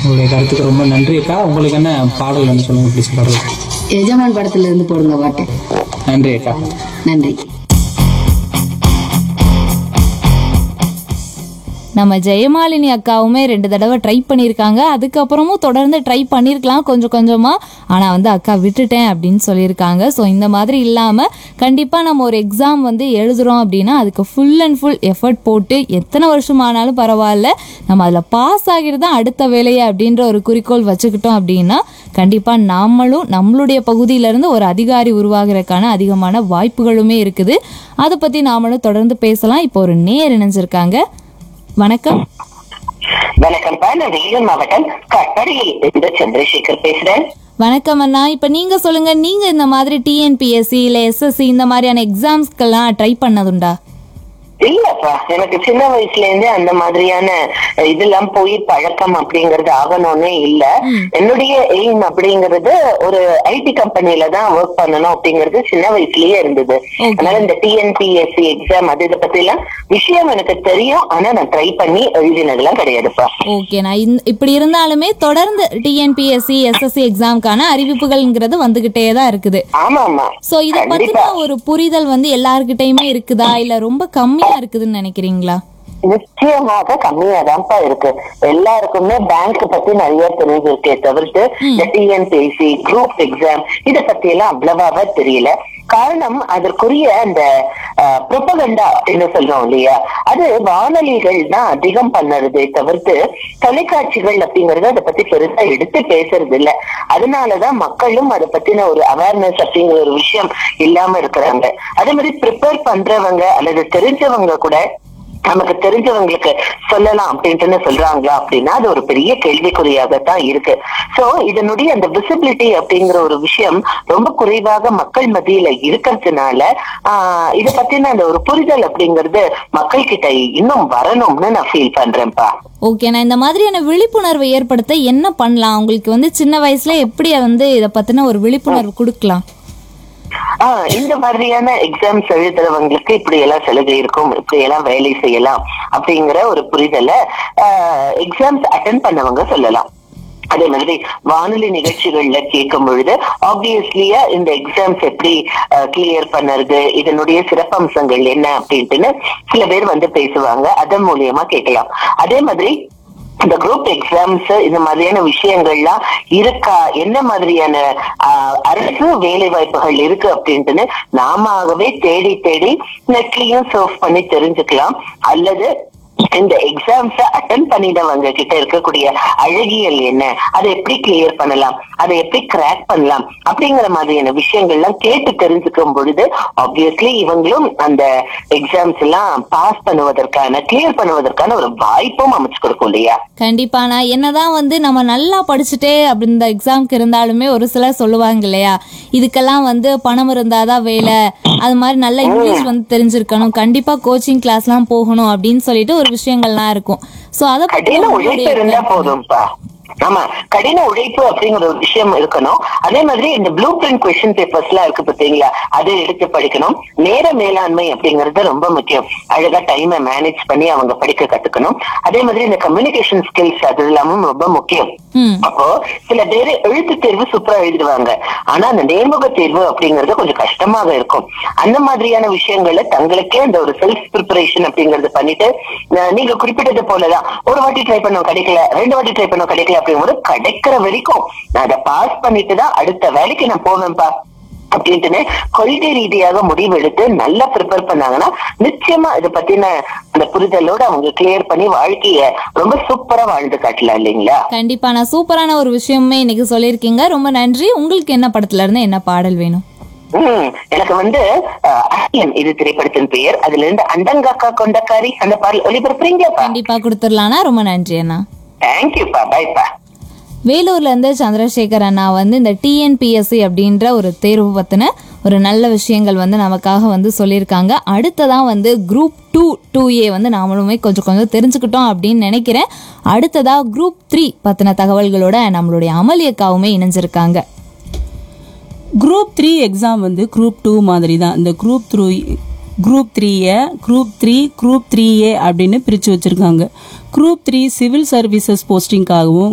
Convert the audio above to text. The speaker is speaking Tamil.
உங்களுடைய கருத்துக்கு ரொம்ப நன்றி அக்கா உங்களுக்கு என்ன பாடல் வந்து சொல்லுங்க ப்ளீஸ் பாடல் எஜமான் படத்துல இருந்து போடுங்க பாட்டு நன்றி அக்கா நன்றி நம்ம ஜெயமாலினி அக்காவுமே ரெண்டு தடவை ட்ரை பண்ணியிருக்காங்க அதுக்கப்புறமும் தொடர்ந்து ட்ரை பண்ணியிருக்கலாம் கொஞ்சம் கொஞ்சமாக ஆனால் வந்து அக்கா விட்டுட்டேன் அப்படின்னு சொல்லியிருக்காங்க ஸோ இந்த மாதிரி இல்லாமல் கண்டிப்பாக நம்ம ஒரு எக்ஸாம் வந்து எழுதுகிறோம் அப்படின்னா அதுக்கு ஃபுல் அண்ட் ஃபுல் எஃபர்ட் போட்டு எத்தனை வருஷம் ஆனாலும் பரவாயில்ல நம்ம அதில் பாஸ் ஆகிறது தான் அடுத்த வேலையை அப்படின்ற ஒரு குறிக்கோள் வச்சுக்கிட்டோம் அப்படின்னா கண்டிப்பாக நாமளும் நம்மளுடைய பகுதியிலேருந்து ஒரு அதிகாரி உருவாகிறதுக்கான அதிகமான வாய்ப்புகளுமே இருக்குது அதை பற்றி நாமளும் தொடர்ந்து பேசலாம் இப்போ ஒரு நேர் இணைஞ்சிருக்காங்க வணக்கம் வணக்கம்ப்பா நான் வேலூர் மாவட்டம் கட்படியில் இருந்து சந்திரசேகர் பேசுறேன் வணக்கம் அண்ணா இப்போ நீங்க சொல்லுங்க நீங்க இந்த மாதிரி டிஎன்பிஎஸ்சி இல்ல எஸ்எஸ்சி இந்த மாதிரியான எக்ஸாம்ஸ்க்கெல்லாம் ட்ரை பண்ணதுண்டா இல்லப்பா எனக்கு சின்ன வயசுல இருந்தே அந்த மாதிரியான இதெல்லாம் போய் பழக்கம் அப்படிங்கறது ஆகணும்னே இல்ல என்னுடைய எய்ம் அப்படிங்கறது ஒரு ஐடி கம்பெனில தான் ஒர்க் பண்ணணும் அப்படிங்கறது சின்ன வயசுலயே இருந்தது அதனால இந்த டிஎன்பிஎஸ்சி எக்ஸாம் அது இதை பத்தி எல்லாம் விஷயம் எனக்கு தெரியும் ஆனா நான் ட்ரை பண்ணி எழுதினதெல்லாம் கிடையாதுப்பா ஓகே நான் இந்த இப்படி இருந்தாலுமே தொடர்ந்து டிஎன்பிஎஸ்சி எஸ்எஸ்சி எக்ஸாம்க்கான அறிவிப்புகள்ங்கிறது வந்துகிட்டே தான் இருக்குது ஆமா ஆமா ஸோ இதை பத்தின ஒரு புரிதல் வந்து எல்லார்கிட்டயுமே இருக்குதா இல்ல ரொம்ப கம்மியா இருக்குதுன்னு நினைக்கிறீங்களா நிச்சயமாக கம்மியா தான்ப்பா இருக்கு எல்லாருக்குமே பேங்க் பத்தி நிறைய தெரிஞ்சிருக்கே தவிர்த்து இந்த டிஎன்பிஎஸ்சி குரூப் எக்ஸாம் இத பத்தி எல்லாம் அவ்வளவாவா தெரியல காரணம் அதற்குரிய அந்த ப்ரொபகண்டா அப்படின்னு சொல்றோம் இல்லையா அது வானொலிகள் தான் அதிகம் பண்ணுறதை தவிர்த்து தொலைக்காட்சிகள் அப்படிங்கறது அதை பத்தி பெருசா எடுத்து பேசுறது இல்ல அதனாலதான் மக்களும் அதை பத்தின ஒரு அவேர்னஸ் அப்படிங்கிற ஒரு விஷயம் இல்லாம இருக்கிறாங்க அதே மாதிரி ப்ரிப்பேர் பண்றவங்க அல்லது தெரிஞ்சவங்க கூட நமக்கு தெரிஞ்சவங்களுக்கு சொல்லலாம் அப்படின்ட்டு சொல்றாங்க அப்படின்னா அது ஒரு பெரிய கேள்விக்குறியாகத்தான் இருக்கு சோ இதனுடைய அந்த விசிபிலிட்டி அப்படிங்கிற ஒரு விஷயம் ரொம்ப குறைவாக மக்கள் மத்தியில இருக்கிறதுனால ஆஹ் இத பத்தின அந்த ஒரு புரிதல் அப்படிங்கிறது மக்கள் கிட்ட இன்னும் வரணும்னு நான் ஃபீல் பண்றேன்ப்பா ஓகே நான் இந்த மாதிரியான விழிப்புணர்வை ஏற்படுத்த என்ன பண்ணலாம் உங்களுக்கு வந்து சின்ன வயசுல எப்படி வந்து இதை பத்தின ஒரு விழிப்புணர்வு கொடுக்கலாம் ஆஹ் இந்த மாதிரியான எக்ஸாம்ஸ் எழுதுறவங்களுக்கு இப்படி எல்லாம் சலுகை இருக்கும் இப்படி எல்லாம் வேலை செய்யலாம் அப்படிங்கிற ஒரு புரிதல எக்ஸாம்ஸ் அட்டன் பண்ணவங்க சொல்லலாம் அதே மாதிரி வானொலி நிகழ்ச்சிகள்ல கேட்கும் பொழுது ஆப்வியஸ்லியா இந்த எக்ஸாம்ஸ் எப்படி கிளியர் பண்ணுறது இதனுடைய சிறப்பம்சங்கள் என்ன அப்படின்ட்டுன்னு சில பேர் வந்து பேசுவாங்க அதன் மூலியமா கேட்கலாம் அதே மாதிரி இந்த குரூப் எக்ஸாம்ஸ் இந்த மாதிரியான விஷயங்கள்லாம் இருக்கா என்ன மாதிரியான ஆஹ், அரசு வேலை வாய்ப்புகள் இருக்கு அப்படின்ட்டுன்னு நாமவே தேடி தேடி நெட்லயும் சர்ச் பண்ணி தெரிஞ்சுக்கலாம் அல்லது இந்த எக்ஸாம்ஸ் அட்டன் பண்ணினவங்க கிட்ட இருக்கக்கூடிய அழகியல் என்ன அதை எப்படி கிளியர் பண்ணலாம் அதை எப்படி கிராக் பண்ணலாம் அப்படிங்கிற மாதிரியான விஷயங்கள்லாம் கேட்டு தெரிஞ்சுக்கும் பொழுது ஆப்வியஸ்லி இவங்களும் அந்த எக்ஸாம்ஸ் எல்லாம் பாஸ் பண்ணுவதற்கான கிளியர் பண்ணுவதற்கான ஒரு வாய்ப்பும் அமைச்சு கொடுக்கும் இல்லையா கண்டிப்பா நான் என்னதான் வந்து நம்ம நல்லா படிச்சுட்டே அப்படி இந்த எக்ஸாம்க்கு இருந்தாலுமே ஒரு சிலர் சொல்லுவாங்க இல்லையா இதுக்கெல்லாம் வந்து பணம் இருந்தாதான் வேலை அது மாதிரி நல்ல இங்கிலீஷ் வந்து தெரிஞ்சிருக்கணும் கண்டிப்பா கோச்சிங் கிளாஸ்லாம் போகணும் அப்படின்னு சொல்லிட்டு ஒரு விஷயங்கள்லாம் இருக்கும் ஸோ அதை பத்தி கடின உங்களுடைய உழைப்பு இருந்தா போதும்ப்பா ஆமா கடின உழைப்பு அப்படிங்கிற ஒரு விஷயம் இருக்கணும் அதே மாதிரி இந்த ப்ளூ பிரிண்ட் கொஸ்டின் பேப்பர்ஸ் எல்லாம் இருக்கு பாத்தீங்களா அதை எடுத்து படிக்கணும் நேர மேலாண்மை அப்படிங்கிறது ரொம்ப முக்கியம் அழகா டைமை மேனேஜ் பண்ணி அவங்க படிக்க கத்துக்கணும் அதே மாதிரி இந்த கம்யூனிகேஷன் ஸ்கில்ஸ் அது எல்லாமும் ரொம்ப முக்கியம் ம் அப்போ சில பேர் எழுத்து தேர்வு சூப்பரா எழுதுவாங்க ஆனா அந்த நேர்முக தேர்வு அப்படிங்கறது கொஞ்சம் கஷ்டமாக இருக்கும் அந்த மாதிரியான விஷயங்கள்ல தங்களுக்கே அந்த ஒரு செல்ஃப் ப்ரிப்பரேஷன் அப்படிங்கறது பண்ணிட்டு அஹ் நீங்க குறிப்பிட்டது போலதான் ஒரு வாட்டி ட்ரை பண்ணோம் கிடைக்கல ரெண்டு வாட்டி ட்ரை பண்ணோம் கிடைக்கல அப்படிங்கும்போது கிடைக்கிற வரைக்கும் நான் அதை பாஸ் பண்ணிட்டு தான் அடுத்த வேலைக்கு நான் போவேன்ப்பா அப்படின்ட்டுன்னு கொள்கை ரீதியாக முடிவெடுத்து நல்லா ப்ரிப்பேர் பண்ணாங்கன்னா நிச்சயமா இதை பத்தின அந்த புரிதலோட அவங்க கிளியர் பண்ணி வாழ்க்கைய ரொம்ப சூப்பரா வாழ்ந்து காட்டலாம் இல்லைங்களா கண்டிப்பா நான் சூப்பரான ஒரு விஷயமே இன்னைக்கு சொல்லியிருக்கீங்க ரொம்ப நன்றி உங்களுக்கு என்ன படத்துல இருந்து என்ன பாடல் வேணும் ம், எனக்கு வந்து அஹ், அஹ்யன் இது திரைப்படத்தின் பெயர் அதுல இருந்து அண்டங்காக்கா கொண்டக்காரி அந்த பாடல் ஒளிபரப்புறீங்கப்பா கண்டிப்பா கொடுத்துடலாம்னா ரொம்ப நன்றி அண்ணா தேங்க்யூப்பா பாய்ப்பா வேலூர்ல இருந்து சந்திரசேகர் அண்ணா வந்து இந்த டிஎன்பிஎஸ்சி அப்படின்ற ஒரு தேர்வு பத்தின ஒரு நல்ல விஷயங்கள் வந்து நமக்காக வந்து சொல்லியிருக்காங்க அடுத்ததான் வந்து குரூப் டூ டூ ஏ வந்து நாமளுமே கொஞ்சம் கொஞ்சம் தெரிஞ்சுக்கிட்டோம் அப்படின்னு நினைக்கிறேன் அடுத்ததா குரூப் த்ரீ பத்தின தகவல்களோட நம்மளுடைய அமளி அக்காவுமே இணைஞ்சிருக்காங்க குரூப் த்ரீ எக்ஸாம் வந்து குரூப் டூ மாதிரி தான் இந்த குரூப் த்ரூ குரூப் த்ரீயை group three group three A அப்படின்னு பிரித்து வச்சுருக்காங்க குரூப் த்ரீ சிவில் சர்வீசஸ் போஸ்டிங்காகவும்